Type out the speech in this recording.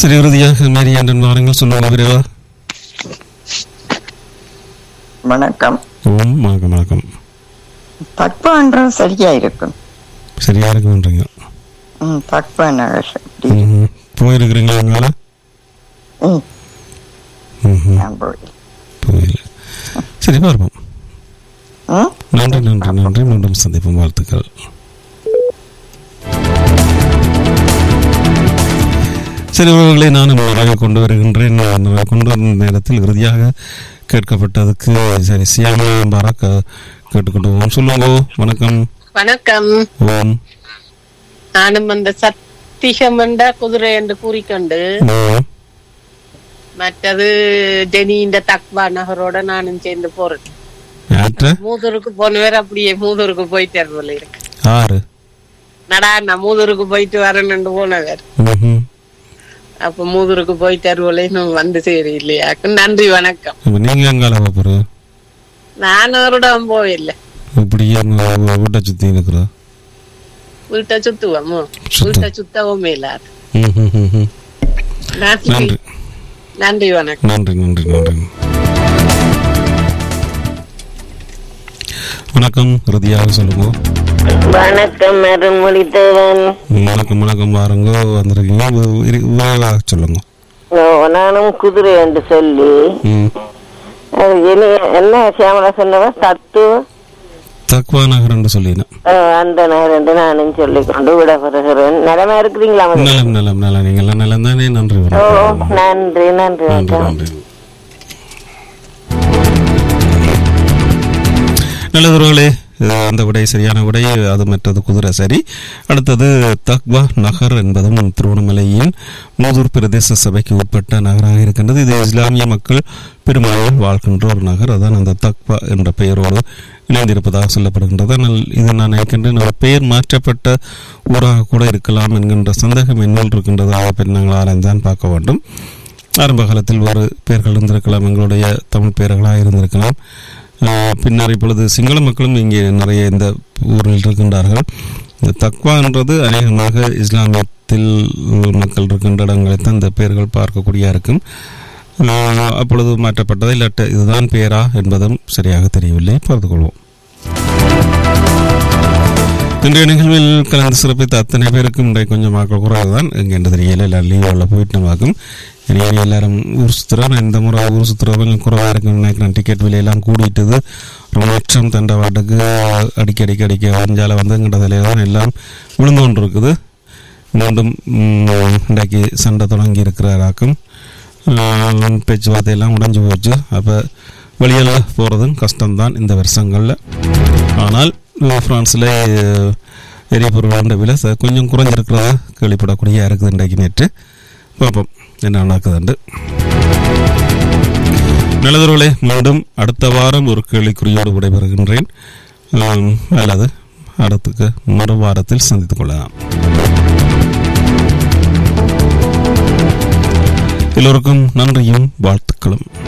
சரி இறுதியாக மேரி அண்டன் வாருங்கள் சொல்லுங்க விரைவா வணக்கம் ஓம் வணக்கம் வணக்கம் தக்குவான்றது சரியா இருக்கும் சரியா இருக்குன்றீங்க ம் தக்குவா நகர் இப்படி ம்ஹும். போயிருக்கிறீங்களா அங்கால ம், ம்ஹும். நான் போய் போயில சரி பார்ப்போம் ம் நன்றி நன்றி நன்றி மீண்டும் சந்திப்போம் வாழ்த்துக்கள் சரி உறவுகளை நானும் நிறைய கொண்டு வருகின்றேன் நான் நிறைய கொண்டு வந்த நேரத்தில் இறுதியாக கேட்கப்பட்டதுக்கு சரி சியாமா பாராக் கேட்டுக்கொண்டு போவோம் சொல்லுங்க வணக்கம் வணக்கம் ஓம் நானும் அந்த சத்திகமண்ட குதிரை என்று கூறிக்கொண்டு ஓம் மற்றது ஜெனி இந்த தக்வா நகரோட நானும் சேர்ந்து போறேன் யாற்ற மூதூருக்கு போனவர் அப்படியே மூதூருக்கு போயிட்டு போல இருக்கு ஆறு நடா நான் மூதூருக்கு போயிட்டு வரேன்னு போனவர் ம்ஹும். அப்ப மூதூருக்கு போயிட்டு போல இன்னும் வந்து சரி இல்லையா நன்றி வணக்கம் அப்ப நீங்க எங்கால பாப்புற நான் அவரிடம் போவில்லை இப்படியே உங்க வீட்டை சுத்தி இருக்கிறா வீட்டை சுத்துவோமோ சுத்து. வீட்டை சுத்தவும் இல்லாது ம்ஹும், ம்ஹும். நன்றி நன்றி நன்றி வணக்கம் நன்றி நன்றி நன்றி வணக்கம் இறுதியாக சொல்லுங்க வணக்கம் அருண்மொழி தேவன் வணக்கம் வணக்கம் பாருங்க வந்திருக்கீங்க வி- இரு- விரைவாக சொல்லுங்க ஓ, நானும் குதிரை என்று சொல்லி ம். அது இனி என்ன சியாமலா சொன்னவ தத்து தக்வா நகர் என்று சொல்லினேன் ஓ, அந்த நகர் என்று நானும் சொல்லிக் கொண்டு விட பெறுகிறேன் நிலமா இருக்கிறீங்களா முதல்ல? நலம் நலம் நலம் நீங்கள் எல்லாம் நலம் தானே நன்றி ஓ வணக்கம் நன்றி நன்றி நன்றி வணக்கம் நன்றி நல்லதுறவுகளே அந்த விடை சரியான விடை அது மற்றது குதிரை சரி அடுத்தது தக்வா நகர் என்பதும் திருவண்ணாமலையின் மூதூர் பிரதேச சபைக்கு உட்பட்ட நகராக இருக்கின்றது இது இஸ்லாமிய மக்கள் பெரும்பாலும் வாழ்கின்ற ஒரு நகர் அதான் அந்த தக்வா என்ற பெயரோடு இணைந்திருப்பதாக சொல்லப்படுகின்றது ஆனால் இது நான் நினைக்கின்றேன் ஒரு பெயர் மாற்றப்பட்ட ஊராக கூட இருக்கலாம் என்கின்ற சந்தேகம் என்னுள் இருக்கின்றது அதை பற்றி நாங்கள் ஆராய்ந்தான் பார்க்க வேண்டும் ஆரம்ப காலத்தில் ஒரு பெயர்கள் இருந்திருக்கலாம் எங்களுடைய தமிழ் பெயர்களாக இருந்திருக்கலாம் ஆஹ் பின்னர் இப்பொழுது சிங்கள மக்களும் இங்கே நிறைய இந்த ஊரில் இருக்கின்றார்கள் இந்த தக்வா என்றது அநேகமாக இஸ்லாமியத்தில் மக்கள் இருக்கின்ற இடங்களில் தான் இந்த பெயர்கள் பார்க்கக்கூடிய இருக்கும் ஆஹ் அப்பொழுது மாற்றப்பட்டதா இல்லாட்ட இதுதான் பெயரா என்பதும் சரியாக தெரியவில்லை பார்த்து கொள்வோம் இன்றைய நிகழ்வில் கலந்து சிறப்பித்த அத்தனை பேருக்கும் இன்றைய கொஞ்சம் ஆக்கள் குறைவுதான் எங்கே என்று தெரியல எல்லாம் லீவில் போயிட்டு நமக்கும் இனி எல்லாரும் ஊர் சுற்றுறோம் இந்த முறை ஊர் சுற்றுற கொஞ்சம் குறைவாக இருக்குன்னு நினைக்கிறேன் டிக்கெட் விலையெல்லாம் கூடிட்டுது ரொம்ப லட்சம் தண்டை வாட்டுக்கு அடிக்க அடிக்க அடிக்க வஞ்சால வந்து எங்கிட்ட தலையில தான் எல்லாம் விழுந்து கொண்டு இருக்குது மீண்டும் ம், இன்றைக்கு சண்டை தொடங்கி இருக்கிறாராக்கும் ஆஹ், பேச்சுவார்த்தை எல்லாம் உடைஞ்சு போச்சு அப்போ வெளியில் போகிறதும் கஷ்டம்தான் இந்த வருஷங்களில் ஆனால் அஹ், பிரான்ஸ்ல அஹ், எரிபொருளோட விலை ச- கொஞ்சம் குறைஞ்சிருக்கிறதா கேள்விப்படக்கூடிய இருக்குது இன்றைக்கு நேற்று பார்ப்போம் என்ன நடக்குதுண்டு நல்லதுறவுகளே மீண்டும் அடுத்த வாரம் ஒரு கேள்விக்குறியோடு விடைபெறுகின்றேன் ஆம், அல்லது அடுத்துக்கு மறு வாரத்தில் சந்தித்துக் கொள்ளலாம் எல்லோருக்கும் நன்றியும் வாழ்த்துக்களும்